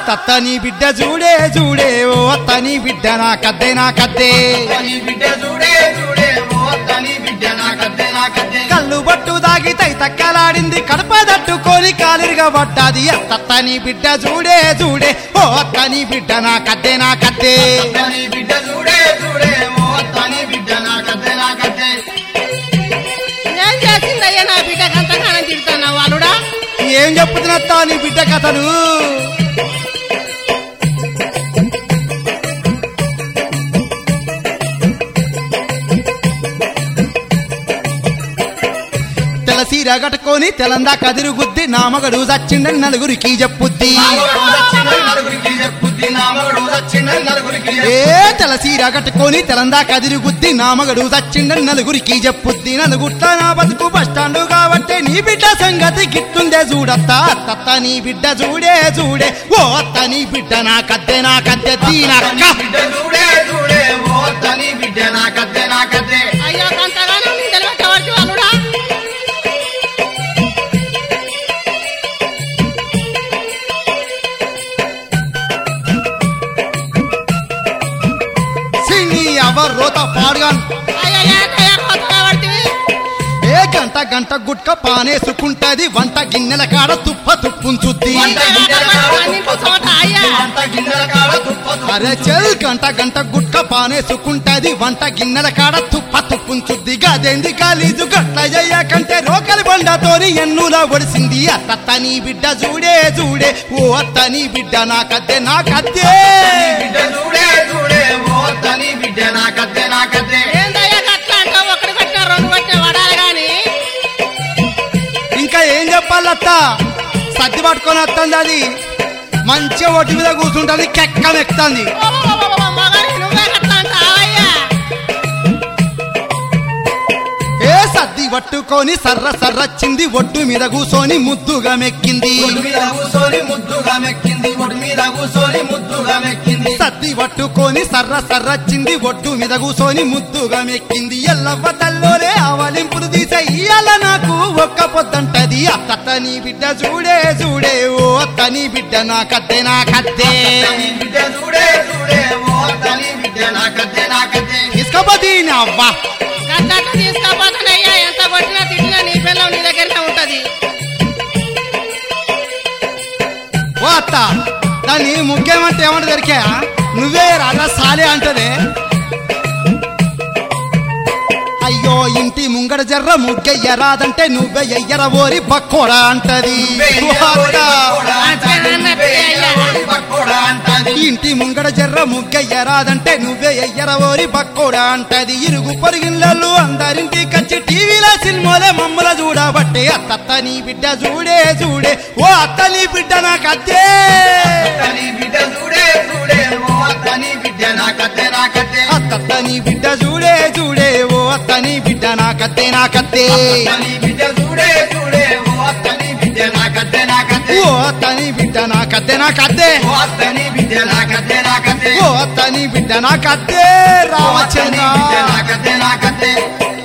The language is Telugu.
అత్త నీ బిడ్డ చూడే చూడే ఓ అత్త నీ బిడ్డ నా కద్దే నా కద్దే తని బిడ్డ చూడే చూడే ఓ తని బిడ్డ నాకద్దే నాకద్దే కళ్ళు బట్టు దాగి తై తక్కలాడింది కడప తట్టుకొని కాలిరిగా పడ్డాది అత్త నీ బిడ్డ చూడే చూడే ఓ అత్త నీ బిడ్డ నా కద్దే నా కద్దే తని బిడ్డ చూడే చూడే ఓ తని బిడ్డ నాకద్దే నాకద్దే ఏం చేసిందయ్యా నా బిడ్డకు అంతగానం తిడుతున్నావు అల్లుడా ఏం చెప్పుతున్నత్తా నీ బిడ్డ కథలు తెల సీర కట్టుకొని తెలందా కదిరు గుద్ది నా మగడు చచ్చిండని నలుగురికి చెప్పుద్ది నామగడు దచ్చిన నలుగురికి చెప్పుద్ది నామగడు దచ్చిన నలుగురికి ఏ తెల సీర కట్టుకొని తెలందా కదిరి గుద్ది నా మగడు చచ్చిండని నలుగురికి చెప్పుద్ది నలుగుట్ల నా బతుకు బస్టాండు కాబట్టి నీ బిడ్డ సంగతి గిట్టుందే చూడత్తా అత్త నీ బిడ్డ చూడే చూడే ఓ అత్త నీ బిడ్డ నా కద్దె నా కద్దె దీనక్క తని బిడ్డ చూడే చూడే ఓ తని బిడ్డ నాకద్దే నాకద్దే అయ్యో అంతగానం నీ తెలియటవరకు అల్లుడా సినీ ఎవరు రోత పాడుగాను అయ్యో ఏంటయ్యా కొత్తగా పడితివి? ఏ గంట గంట గుట్క పానేసుకుంటది వంట గిన్నెల కాడ తుప్ప తుప్పుంచుద్ది వంట గిన్నెల కాడ అన్నింటి చోట అయ్యా వంట గిన్నెల కాడ తుప్ప తుప్ప అరే చెల్ గంట గంట గుట్క పానేసుకుంటది వంట గిన్నెల కాడ తుప్ప తుప్పుంచుద్ది గదేంది కాలీజు గట్ల చెయ్యకంటే రోకలి బండతోని ఎన్నులా ఒడిసింది అత్త నీ బిడ్డ చూడే చూడే ఓ అత్త నీ బిడ్డ నాకద్దే నాకద్దే తని బిడ్డ చూడే చూడే ఓ తని బిడ్డ నాకద్దే నాకద్దే ఏందయ్యా గట్లా అంటావు ఒకటి కొట్టినా రెండు కొట్టినా వడాలి గాని ఇంకా ఏం చెప్పాలత్త సర్ది పట్టుకొని వస్తుంది అది మంచిగా ఒడ్డు మీద కూర్చుంటది కెక్కమెక్తుంది మగని నువ్వే గట్లా అంటావయ్యా ఏ సర్ది పట్టుకొని సర్ర సర్రచ్చింది ఒడ్డు మీద కూసోని ముద్దుగా మెక్కింది ఒడి మీద కూసోని ముద్దుగా మెక్కింది ఒడి మీద కూసోని ముద్దుగా మెక్కింది సర్ది పట్టుకొని సర్ర సర్రచ్చింది ఒడ్డు మీద కూసోని ముద్దుగా మెక్కింది ఎల్లవ్వ తల్లోలే ఆవలింపులు తీసే ఇయ్యాల నాకు ఒక్క పొద్దంటది అత్త నీ బిడ్డ చూడే చూడే ఓ అత్త నీ బిడ్డ నా కద్దే నా కద్దే తని బిడ్డ చూడే చూడే ఓ తని బిడ్డ నాకద్దే నాకద్దే ఇసుకపోతే అవ్వ గట్లా తీసుకోపోతానయ్యా ఎంత కొట్టినా తిట్టినా నీ పిల్లలు నీ దగ్గరనే ఉంటది ఓ అత్త దాన్ని ముఖ్యమంటే ఏమంటే దొరికా నువ్వే రాజా సాలే అంటదే అయ్యో ఇంటి ముంగడ జర్ర ముగ్గెయ్య రాదంటే నువ్వే ఎయ్యర ఓరి బక్కోడా అంటది ఓ అత్త. ఇంటి ముంగడ జర్ర ముగ్గెయ్య రాదంటే నువ్వే ఎయ్యర ఓరి బక్కోడా అంటది ఇరుగు పొరిగిళ్ళలు అందరింటి కచ్చి టీవీలో సినిమాలే మమ్మల చూడబట్టే అత్త నీ బిడ్డ చూడే చూడే ఓ అత్త నీ బిడ్డ నాకు అద్దే తని బిడ్డ చూడే చూడే ఓ తని బిడ్డ నాకద్దే నాకద్దే అత్త నీ బిడ్డ చూడే చూడే ఓ అత్త నీ బిడ్డ నాకద్దే నాకద్దే తని బిడ్డ చూడే చూడే ఓ తని బిడ్డ నాకద్దే నాకద్దే ఓ అత్త నీ బిడ్డ నాకద్దే నాకద్దే ఓ తని బిడ్డ నాకద్దే నాకద్దే ఓ అత్త నీ బిడ్డ నాకద్దే ఓ తని రావచ్చంద్ర బిడ్డ నాకద్దే నాకద్దే